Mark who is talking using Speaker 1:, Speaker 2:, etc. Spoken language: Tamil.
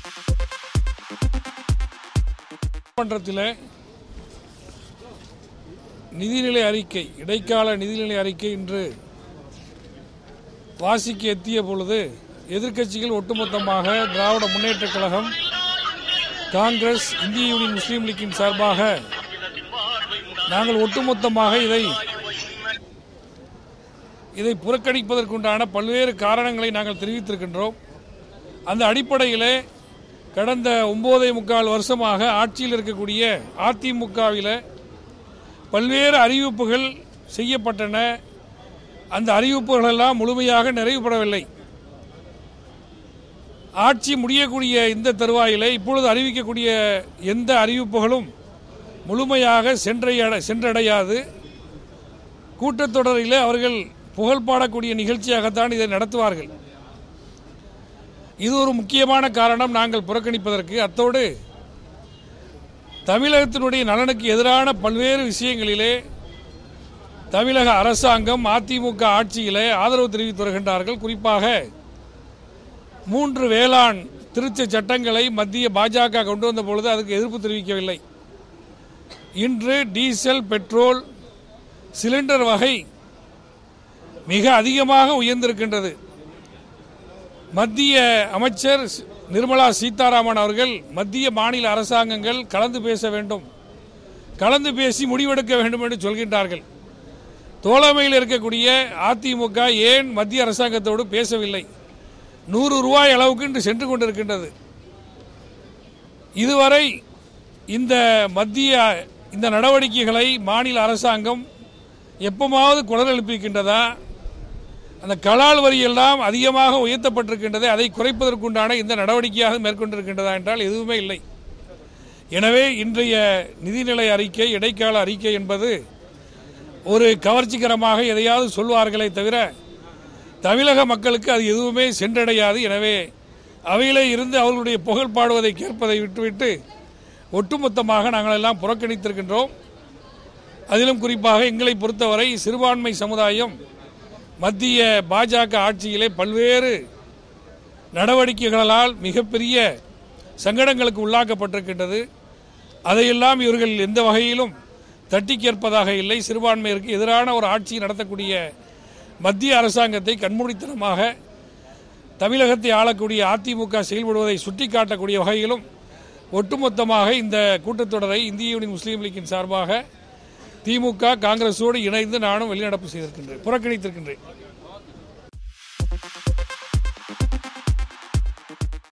Speaker 1: மன்றத்தில் நிதிநிலை அறிக்கை இடைக்கால நிதிநிலை அறிக்கை இன்று வாசிக்க எத்திய பொழுது எதிர்க்கட்சிகள் ஒட்டுமொத்தமாக திராவிட முன்னேற்றக் கழகம் காங்கிரஸ் இந்திய யூனியன் முஸ்லீம் லீக்கின் சார்பாக நாங்கள் ஒட்டுமொத்தமாக இதை இதை புறக்கணிப்பதற்குண்டான பல்வேறு காரணங்களை நாங்கள் தெரிவித்திருக்கின்றோம் அந்த அடிப்படையிலே கடந்த ஒன்பதே முக்கால் வருஷமாக ஆட்சியில் இருக்கக்கூடிய அதிமுகவில் பல்வேறு அறிவிப்புகள் செய்யப்பட்டன அந்த அறிவிப்புகள் எல்லாம் முழுமையாக நிறைவுபடவில்லை ஆட்சி முடியக்கூடிய இந்த தருவாயிலே இப்பொழுது அறிவிக்கக்கூடிய எந்த அறிவிப்புகளும் முழுமையாக சென்றடைய சென்றடையாது கூட்டத்தொடரிலே அவர்கள் புகழ் பாடக்கூடிய நிகழ்ச்சியாகத்தான் இதை நடத்துவார்கள் இது ஒரு முக்கியமான காரணம் நாங்கள் புறக்கணிப்பதற்கு அத்தோடு தமிழகத்தினுடைய நலனுக்கு எதிரான பல்வேறு விஷயங்களிலே தமிழக அரசாங்கம் அதிமுக ஆட்சியிலே ஆதரவு தெரிவித்து வருகின்றார்கள் குறிப்பாக மூன்று வேளாண் திருத்த சட்டங்களை மத்திய பாஜக கொண்டு வந்த பொழுது அதுக்கு எதிர்ப்பு தெரிவிக்கவில்லை இன்று டீசல் பெட்ரோல் சிலிண்டர் வகை மிக அதிகமாக உயர்ந்திருக்கின்றது மத்திய அமைச்சர் நிர்மலா சீதாராமன் அவர்கள் மத்திய மாநில அரசாங்கங்கள் கலந்து பேச வேண்டும் கலந்து பேசி முடிவெடுக்க வேண்டும் என்று சொல்கின்றார்கள் தோழமையில் இருக்கக்கூடிய அதிமுக ஏன் மத்திய அரசாங்கத்தோடு பேசவில்லை நூறு ரூபாய் அளவுக்கு இன்று சென்று கொண்டிருக்கின்றது இதுவரை இந்த மத்திய இந்த நடவடிக்கைகளை மாநில அரசாங்கம் எப்பமாவது குரல் எழுப்பியிருக்கின்றதா அந்த கலால் வரி எல்லாம் அதிகமாக உயர்த்தப்பட்டிருக்கின்றது அதை குறைப்பதற்குண்டான இந்த நடவடிக்கையாக மேற்கொண்டிருக்கின்றதா என்றால் எதுவுமே இல்லை எனவே இன்றைய நிதிநிலை அறிக்கை இடைக்கால அறிக்கை என்பது ஒரு கவர்ச்சிகரமாக எதையாவது சொல்வார்களே தவிர தமிழக மக்களுக்கு அது எதுவுமே சென்றடையாது எனவே அவையிலே இருந்து அவர்களுடைய புகழ் பாடுவதை கேட்பதை விட்டுவிட்டு ஒட்டுமொத்தமாக நாங்கள் எல்லாம் புறக்கணித்திருக்கின்றோம் அதிலும் குறிப்பாக எங்களை பொறுத்தவரை சிறுபான்மை சமுதாயம் மத்திய பாஜக ஆட்சியிலே பல்வேறு நடவடிக்கைகளால் மிகப்பெரிய சங்கடங்களுக்கு உள்ளாக்கப்பட்டிருக்கின்றது அதையெல்லாம் இவர்கள் எந்த வகையிலும் தட்டி கேட்பதாக இல்லை சிறுபான்மையிற்கு எதிரான ஒரு ஆட்சி நடத்தக்கூடிய மத்திய அரசாங்கத்தை கண்மூடித்தனமாக தமிழகத்தை ஆளக்கூடிய அதிமுக செயல்படுவதை சுட்டிக்காட்டக்கூடிய வகையிலும் ஒட்டுமொத்தமாக இந்த கூட்டத்தொடரை இந்திய யூனியன் முஸ்லீம் லீக்கின் சார்பாக திமுக காங்கிரஸோடு இணைந்து நானும் வெளிநடப்பு செய்திருக்கின்றேன் புறக்கணித்திருக்கின்றேன்